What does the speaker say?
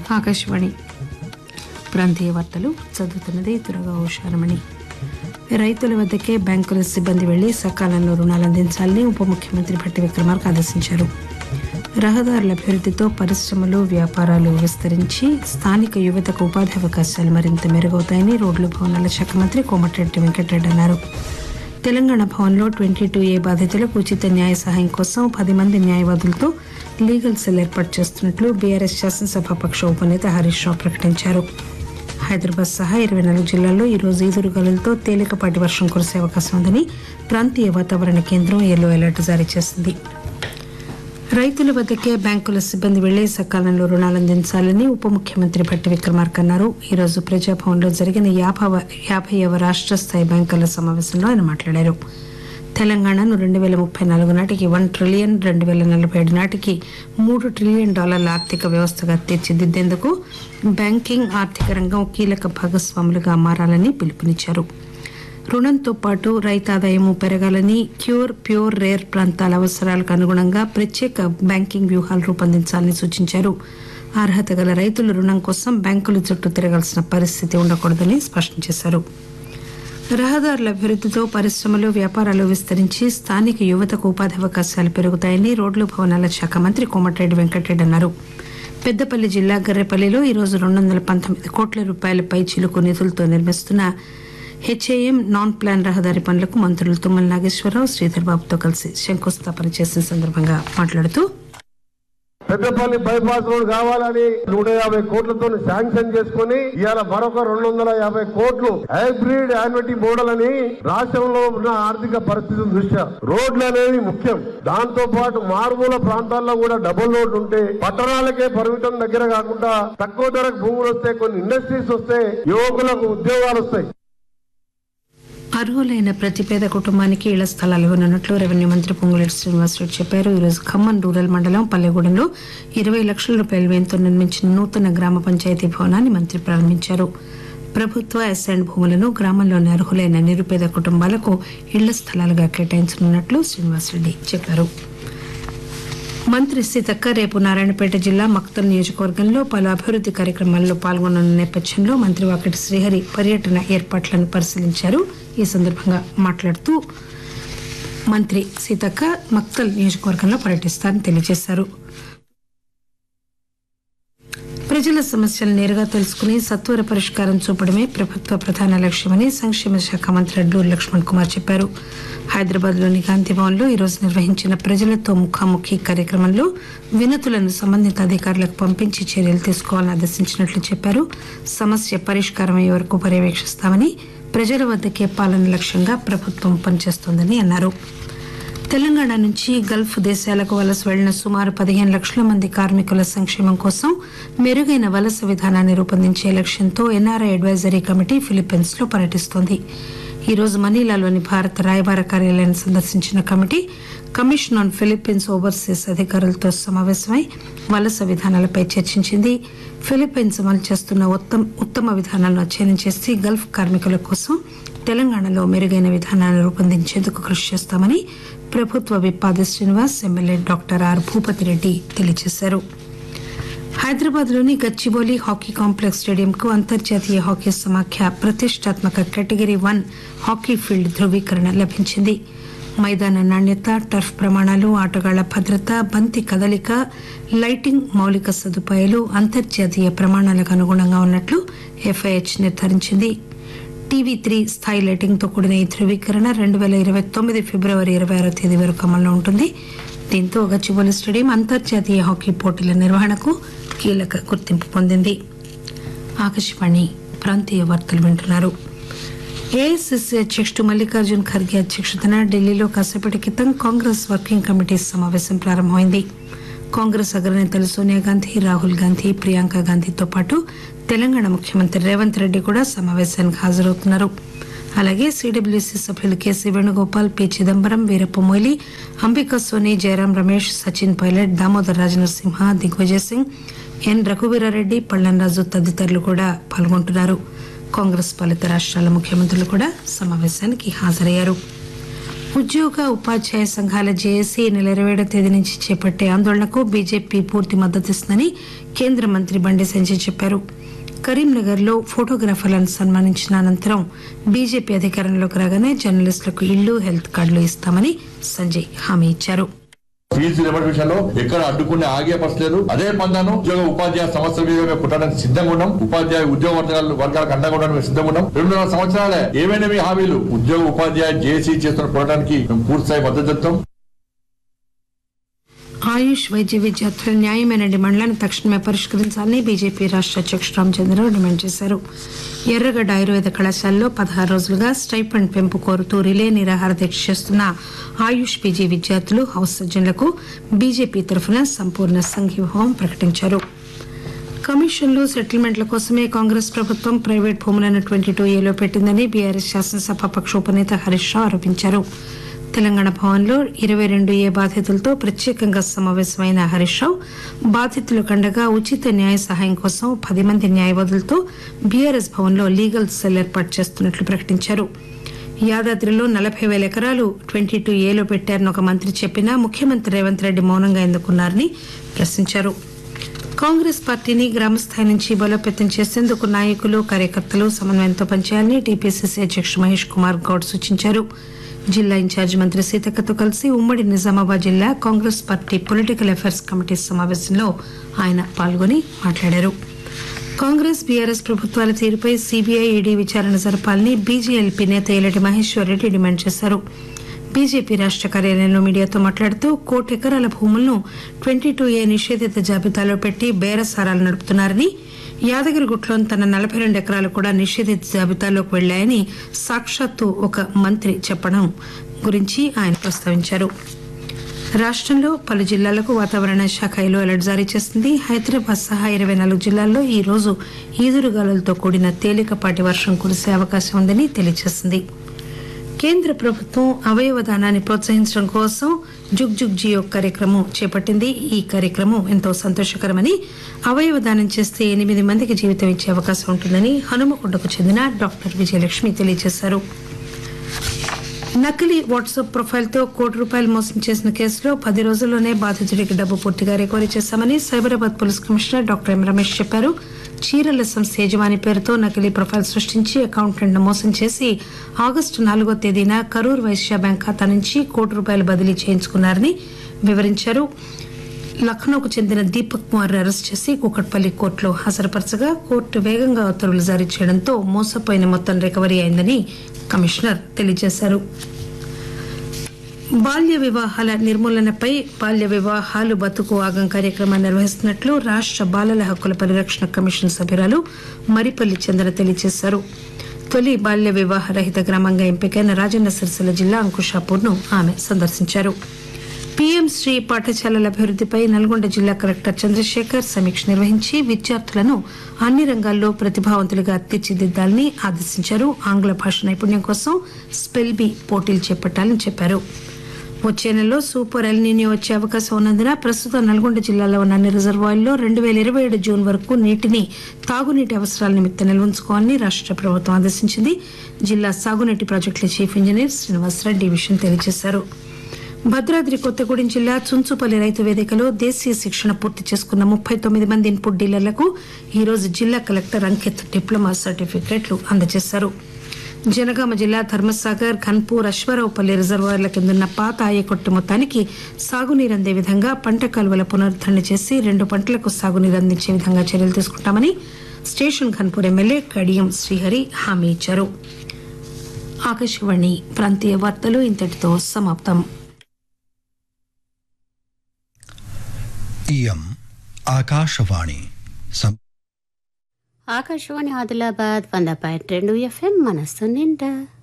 ఆకాశవాణి ప్రాంతీయ వార్తలు చదువుతున్నది త్వరగా హుషారమణి రైతుల వద్దకే బ్యాంకుల సిబ్బంది వెళ్లి సకాలంలో రుణాలు అందించాలని ఉప ముఖ్యమంత్రి భట్టి విక్రమార్క ఆదేశించారు రహదారుల అభివృద్ధితో పరిశ్రమలు వ్యాపారాలు విస్తరించి స్థానిక యువతకు ఉపాధి అవకాశాలు మరింత మెరుగవుతాయని రోడ్లు భవనాల శాఖ మంత్రి కోమటిరెడ్డి వెంకటరెడ్డి అన్నారు తెలంగాణ భవన్లో ట్వంటీ టూ ఏ బాధితులకు ఉచిత న్యాయ సహాయం కోసం పది మంది న్యాయవాదులతో లీగల్ సెల్ ఏర్పాటు చేస్తున్నట్లు బీఆర్ఎస్ శాసనసభాపక్ష ఉపనేత హరీష్ రావు ప్రకటించారు హైదరాబాద్ సహా ఇరవై నాలుగు జిల్లాల్లో ఈ రోజు ఈదురుగాలులతో తేలికపాటి వర్షం కురిసే అవకాశం ఉందని ప్రాంతీయ వాతావరణ కేంద్రం ఎల్లో అలర్ట్ జారీ చేసింది రైతుల వద్దకే బ్యాంకుల సిబ్బంది వెళ్లి సకాలంలో రుణాలు అందించాలని ఉప ముఖ్యమంత్రి భట్టి విక్రమార్క అన్నారు ఈ రోజు ప్రజాభవన్లో జరిగిన యాభవ యాభైవ రాష్ట్ర స్థాయి బ్యాంకుల సమావేశంలో ఆయన మాట్లాడారు తెలంగాణను రెండు వేల ముప్పై నాలుగు నాటికి వన్ ట్రిలియన్ రెండు వేల నలభై ఏడు నాటికి మూడు ట్రిలియన్ డాలర్ల ఆర్థిక వ్యవస్థగా తీర్చిదిద్దేందుకు బ్యాంకింగ్ ఆర్థిక రంగం కీలక భాగస్వాములుగా మారాలని పిలుపునిచ్చారు రుణంతో పాటు రైతాదాయము పెరగాలని క్యూర్ ప్యూర్ రేర్ ప్రాంతాల అవసరాలకు అనుగుణంగా ప్రత్యేక బ్యాంకింగ్ వ్యూహాలు రూపొందించాలని సూచించారు అర్హత గల రైతులు రుణం కోసం బ్యాంకుల చుట్టూ తిరగాల్సిన పరిస్థితి ఉండకూడదని స్పష్టం చేశారు రహదారుల అభివృద్ధితో పరిశ్రమలు వ్యాపారాలు విస్తరించి స్థానిక యువతకు ఉపాధి అవకాశాలు పెరుగుతాయని రోడ్లు భవనాల శాఖ మంత్రి కోమటిరెడ్డి వెంకటరెడ్డి అన్నారు పెద్దపల్లి జిల్లా గర్రెపల్లిలో ఈరోజు రెండు వందల పంతొమ్మిది కోట్ల రూపాయలపై చిలుకు నిధులతో నిర్మిస్తున్న హెచ్ఏఎం నాన్ ప్లాన్ రహదారి పనులకు మంత్రులు తుమ్మల నాగేశ్వరరావు శ్రీధర్ బాబుతో కలిసి శంకుస్థాపన చేసిన సందర్భంగా మాట్లాడుతూ పెద్దపల్లి బైపాస్ రోడ్ కావాలని నూట యాభై కోట్లతో శాంక్షన్ చేసుకుని ఇవాళ మరొక రెండు వందల యాభై కోట్లు హైబ్రిడ్ యాన్యుటీ మోడల్ అని రాష్ట్రంలో ఉన్న ఆర్థిక పరిస్థితుల దృష్ట్యా రోడ్లు అనేవి ముఖ్యం దాంతో పాటు మారుమూల ప్రాంతాల్లో కూడా డబుల్ రోడ్లు ఉంటే పట్టణాలకే పరిమితం దగ్గర కాకుండా తక్కువ ధరకు భూములు వస్తే కొన్ని ఇండస్ట్రీస్ వస్తే యువకులకు ఉద్యోగాలు వస్తాయి అర్హులైన ప్రతి పేద కుటుంబానికి ఇళ్ల స్థలాలు ఇవ్వనున్నట్లు రెవెన్యూ మంత్రి పొంగులేటి శ్రీనివాసరెడ్డి చెప్పారు ఈరోజు ఖమ్మం రూరల్ మండలం పల్లెగూడెంలో ఇరవై లక్షల రూపాయల వ్యయంతో నిర్మించిన నూతన గ్రామ పంచాయతీ భవనాన్ని మంత్రి ప్రారంభించారు ప్రభుత్వ అసైన్ భూములను గ్రామంలోని అర్హులైన నిరుపేద కుటుంబాలకు ఇళ్ల స్థలాలుగా కేటాయించనున్నట్లు శ్రీనివాసరెడ్డి చెప్పారు మంత్రి సీతక్క రేపు నారాయణపేట జిల్లా మక్తల్ నియోజకవర్గంలో పలు అభివృద్ది కార్యక్రమాల్లో పాల్గొననున్న నేపథ్యంలో మంత్రి వాకటి శ్రీహరి పర్యటన ఏర్పాట్లను పరిశీలించారు ఈ సందర్భంగా మాట్లాడుతూ మంత్రి సీతక్క మక్తల్ నియోజకవర్గంలో పర్యటిస్తారని తెలియజేశారు ప్రజల సమస్యలు నేరుగా తెలుసుకుని సత్వర పరిష్కారం చూపడమే ప్రభుత్వ ప్రధాన లక్ష్యమని సంక్షేమ శాఖ మంత్రి అడ్లూరు లక్ష్మణ్ కుమార్ చెప్పారు హైదరాబాద్ లోని గాంధీ భవన్ లో ఈరోజు నిర్వహించిన ప్రజలతో ముఖాముఖి కార్యక్రమంలో వినతులను సంబంధిత అధికారులకు పంపించి చర్యలు తీసుకోవాలని ఆదేశించినట్లు చెప్పారు సమస్య పరిష్కారం అయ్యే వరకు పర్యవేక్షిస్తామని ప్రజల వద్దకే పాలన లక్ష్యంగా ప్రభుత్వం పనిచేస్తోందని అన్నారు తెలంగాణ నుంచి గల్ఫ్ దేశాలకు వలస వెళ్లిన సుమారు పదిహేను లక్షల మంది కార్మికుల సంక్షేమం కోసం మెరుగైన వలస విధానాన్ని రూపొందించే లక్ష్యంతో ఎన్ఆర్ఐ అడ్వైజరీ కమిటీ ఫిలిప్పీన్స్ లో పర్యటిస్తోంది ఈ రోజు మనీలాలోని భారత రాయబార కార్యాలయాన్ని సందర్శించిన committee commission on Philippines overseas అధికారులతో సమావేశమై వలస విధానాలపై చర్చించింది ఫిలిప్పీన్స్ అమలు చేస్తున్న ఉత్తమ ఉత్తమ విధానాలను అధ్యయనం చేసి గల్ఫ్ కార్మికుల కోసం తెలంగాణలో మెరుగైన విధానాన్ని రూపొందించేందుకు కృషి చేస్తామని ప్రభుత్వ విప్పాది Srinivas MLA doctor R Bhupathi Reddy తెలియజేశారు హైదరాబాద్ లోని గచ్చిబౌలి హాకీ కాంప్లెక్స్ స్టేడియం కు అంతర్జాతీయ హాకీ సమాఖ్య ప్రతిష్టాత్మక కేటగిరీ వన్ హాకీ ఫీల్డ్ ధృవీకరణ లభించింది మైదాన నాణ్యత టర్ఫ్ ప్రమాణాలు ఆటగాళ్ల భద్రత బంతి కదలిక లైటింగ్ మౌలిక సదుపాయాలు అంతర్జాతీయ ప్రమాణాలకు అనుగుణంగా ఉన్నట్లు ఎఫ్ఐహెచ్ నిర్ధారించింది టీవీ త్రీ స్థాయి లైటింగ్ తో కూడిన ఈ ధృవీకరణ రెండు వేల ఇరవై తొమ్మిది ఫిబ్రవరి ఇరవై ఆరో తేదీ వరకు అమల్లో ఉంటుంది దీంతో గచ్చిబౌలి స్టేడియం అంతర్జాతీయ హాకీ పోటీల నిర్వహణకు కీలక గుర్తింపు పొందింది ఆకాశవాణి ప్రాంతీయ వార్తలు వింటున్నారు ఏఐసిసి అధ్యక్షుడు మల్లికార్జున్ ఖర్గే అధ్యక్షతన ఢిల్లీలో కాసేపటి క్రితం కాంగ్రెస్ వర్కింగ్ కమిటీ సమావేశం ప్రారంభమైంది కాంగ్రెస్ అగ్రనేతలు సోనియా గాంధీ రాహుల్ గాంధీ ప్రియాంక గాంధీతో పాటు తెలంగాణ ముఖ్యమంత్రి రేవంత్ రెడ్డి కూడా సమావేశానికి హాజరవుతున్నారు అలాగే సిడబ్ల్యూసీ సభ్యులు KC Venugopal P Chidambaram Veerappa Moily Ambika Soni Jairam Ramesh Sachin Pilot Damodar Rajanarasimha Digvijay Singh N Raghuveera Reddy Pallamraju తదితరులు కూడా పాల్గొంటున్నారు కాంగ్రెస్ పాలిత రాష్ట్రాల ముఖ్యమంత్రులు కూడా సమావేశానికి హాజరయ్యారు ఉద్యోగ ఉపాధ్యాయ సంఘాల జేఏసీ నెల ఇరవై ఏడో తేదీ నుంచి చేపట్టే ఆందోళనకు బీజేపీ పూర్తి మద్దతిస్తుందని కేంద్ర మంత్రి బండి సంజయ్ చెప్పారు కరీంనగర్ లో ఫోటోగ్రాఫర్లను సన్మానించిన అనంతరం బీజేపీ అధికారంలోకి రాగానే జర్నలిస్టులకు ఇళ్లు హెల్త్ కార్డులు ఇస్తామని సంజయ్ హామీ ఇచ్చారు ఫీజు రిబట్ విషయంలో ఎక్కడ అడ్డుకునే ఆగే పరిస్థితులు అదే పందాను ఉద్యోగ ఉపాధ్యాయ సమస్యల మీద మేము పుట్టడానికి సిద్ధంగా ఉన్నాం ఉపాధ్యాయ ఉద్యోగ వర్గాలు వర్గాలకు అండగా ఉండడానికి మేము సిద్ధంగా ఉన్నాం రెండున్నర సంవత్సరాలే ఏమైనా మీ హామీలు ఉద్యోగ ఉపాధ్యాయ జేసీ చేస్తున్న పోరాటానికి మేము పూర్తి స్థాయి మద్దతు చెప్తాం ఆయుష్ వైద్య విద్యార్థుల న్యాయమైన డిమాండ్లను తక్షణమే పరిష్కరించాలని బీజేపీ రాష్ట్ర అధ్యక్షుడు రామచంద్రరావు డిమాండ్ చేశారు ఎర్రగడ్డ ఆయుర్వేద కళాశాలలో పదహారు రోజులుగా స్టైఫండ్ పెంపు కోరుతూ రిలే నిరాహార దీక్ష చేస్తున్న ఆయుష్ పీజీ విద్యార్థులు హౌస్ సర్జన్లకు బీజేపీ తరఫున సంపూర్ణ సంఘీభావం ప్రకటించారు కమిషన్లు సెటిల్మెంట్ల కోసమే కాంగ్రెస్ ప్రభుత్వం ప్రైవేట్ భూములను ట్వంటీ టూ ఏలో పెట్టిందని బీఆర్ఎస్ శాసనసభాపక్ష ఉపనేత హరీష్ రావు ఆరోపించారు తెలంగాణ భవన్లో ఇరవై రెండు ఏ బాధితులతో ప్రత్యేకంగా సమావేశమైన హరీష్ రావు బాధితులకు అండగా ఉచిత న్యాయ సహాయం కోసం పది మంది న్యాయవాదులతో బీఆర్ఎస్ భవన్లో లీగల్ సెల్ ఏర్పాటు చేస్తున్నట్లు ప్రకటించారు యాదాద్రిలో నలభై వేల ఎకరాలు ట్వంటీ టూ ఏలో పెట్టారని ఒక మంత్రి చెప్పినా ముఖ్యమంత్రి రేవంత్ రెడ్డి మౌనంగా ఎందుకున్నారని ప్రశ్నించారు కాంగ్రెస్ పార్టీని గ్రామస్థాయి నుంచి బలోపేతం చేసేందుకు నాయకులు కార్యకర్తలు సమన్వయంతో పనిచేయాలని టీపీసీసీ అధ్యక్షుడు మహేష్ కుమార్ గౌడ్ సూచించారు జిల్లా ఇన్ఛార్జి మంత్రి సీతక్కతో కలిసి ఉమ్మడి నిజామాబాద్ జిల్లా Congress party political affairs committee సమావేశంలో ఆయన పాల్గొని మాట్లాడారు కాంగ్రెస్ బీఆర్ఎస్ ప్రభుత్వాల తీరుపై సీబీఐ ఈడీ విచారణ జరపాలని బీజేఎల్పీ నేత ఎల్లటి మహేశ్వర్ రెడ్డి డిమాండ్ చేశారు బీజేపీ రాష్ట్ర కార్యాలయంలో మీడియాతో మాట్లాడుతూ కోటి ఎకరాల భూములను ట్వంటీ టూ ఏ నిషేధిత జాబితాలో పెట్టి బేరసారాలు నడుపుతున్నారని యాదగిరిగుట్లోని తన నలభై రెండు ఎకరాలు కూడా నిషేధిత జాబితాలోకి వెళ్లాయని సాక్షాత్తు ఒక మంత్రి చెప్పడం గురించి ఆయన ప్రస్తావించారు రాష్ట్రంలో పలు జిల్లాలకు వాతావరణ శాఖ ఎల్లో అలర్ట్ జారీ చేసింది హైదరాబాద్ సహా ఇరవై నాలుగు జిల్లాల్లో ఈ రోజు ఈదురుగాలులతో కూడిన తేలికపాటి వర్షం కురిసే అవకాశం ఉందని తెలియజేసింది కేంద్ర ప్రభుత్వం అవయవ దానాన్ని ప్రోత్సహించడం కోసం జుగ్ జుగ్ జియో కార్యక్రమం చేపట్టింది ఈ కార్యక్రమం ఎంతో సంతోషకరమని అవయవ దానం చేస్తే ఎనిమిది మందికి జీవితం ఇచ్చే అవకాశం ఉంటుందని హనుమకొండకు చెందిన డాక్టర్ విజయలక్ష్మి తెలియజేశారు నకిలీ వాట్సాప్ ప్రొఫైల్తో కోటి రూపాయలు మోసం చేసిన కేసులో పది రోజుల్లోనే బాధితుడికి డబ్బు పూర్తిగా రికవరీ చేశామని Cyberabad police commissioner doctor M Ramesh చెప్పారు చీరల సంస్థ యజమాని పేరుతో నకిలీ ప్రొఫైల్ సృష్టించి అకౌంటెంట్ మోసం చేసి ఆగస్టు నాలుగో తేదీన కరూర్ వైశ్య బ్యాంక్ ఖాతా నుంచి కోటి రూపాయలు బదిలీ చేయించుకున్నారని వివరించారు లక్నోకు చెందిన దీపక్ కుమార్ అరెస్ట్ చేసి కూకట్పల్లి కోర్టులో హాజరుపరచగా కోర్టు వేగంగా ఉత్తర్వులు జారీ చేయడంతో మోసపోయిన మొత్తం రికవరీ అయిందని కమిషనర్ తెలియజేశారు బాల్య వివాహాల నిర్మూలనపై బాల్య వివాహాలు బతుకు ఆగం కార్యక్రమాన్ని నిర్వహిస్తున్నట్లు రాష్ట్ర బాలల హక్కుల పరిరక్షణ కమిషన్ సభ్యురాలు మరిపల్లి చంద్ర తెలియజేశారు తొలి బాల్య వివాహ రహిత గ్రామంగా ఎంపికైన రాజన్న సిరిసిల్ల జిల్లా అంకుషాపూర్ను ఆమె సందర్శించారు పీఎం శ్రీ పాఠశాలల అభివృద్దిపై నల్గొండ జిల్లా కలెక్టర్ చంద్రశేఖర్ సమీక్ష నిర్వహించి విద్యార్థులను అన్ని రంగాల్లో ప్రతిభావంతులుగా తీర్చిదిద్దాలని ఆదేశించారు ఆంగ్ల భాష నైపుణ్యం కోసం స్పెల్ బీ పోటీలు చేపట్టాలని చెప్పారు వచ్చే నెలలో సూపర్ ఎల్నీనియో వచ్చే అవకాశం ఉన్నందున ప్రస్తుతం నల్గొండ జిల్లాలో ఉన్న అన్ని రిజర్వాయర్లో రెండు వేల ఇరవై ఏడు జూన్ వరకు నీటిని తాగునీటి అవసరాల నిమిత్తం నిల్వంచుకోవాలని రాష్ట్ర ప్రభుత్వం ఆదేశించింది జిల్లా సాగునీటి ప్రాజెక్టుల చీఫ్ ఇంజనీర్ శ్రీనివాసరెడ్డి ఈ విషయం తెలియజేశారు భద్రాద్రి కొత్తగూడెం జిల్లా చుంచుపల్లి రైతు వేదికలో దేశీయ శిక్షణ పూర్తి చేసుకున్న ముప్పై తొమ్మిది మంది ఇన్పుట్ డీలర్లకు ఈ రోజు జిల్లా కలెక్టర్ అంకిత్ డిప్లొమా సర్టిఫికెట్లు అందజేశారు జనగామ జిల్లా ధర్మసాగర్ ఖన్పూర్ అశ్వారావుపల్లి రిజర్వాయర్ల కిందున్న పాత ఆయకొట్టు మొత్తానికి సాగునీరు అందే విధంగా పంట కాలువల పునరుద్దరణ చేసి రెండు పంటలకు సాగునీరు అందించే విధంగా చర్యలు తీసుకుంటామని స్టేషన్ ఖన్పూర్ ఎమ్మెల్యే కడియం శ్రీహరి హామీ ఇచ్చారు ఆకాశవాణి ప్రాంతీయ వార్తలు ఇంతటితో సమాప్తం इयम् आकाशवाणी सम् ఆకాశవాణి ఆదిలాబాద్ వంద పాయింట్ రెండు ఎఫ్ఎం మనస్సు నిండా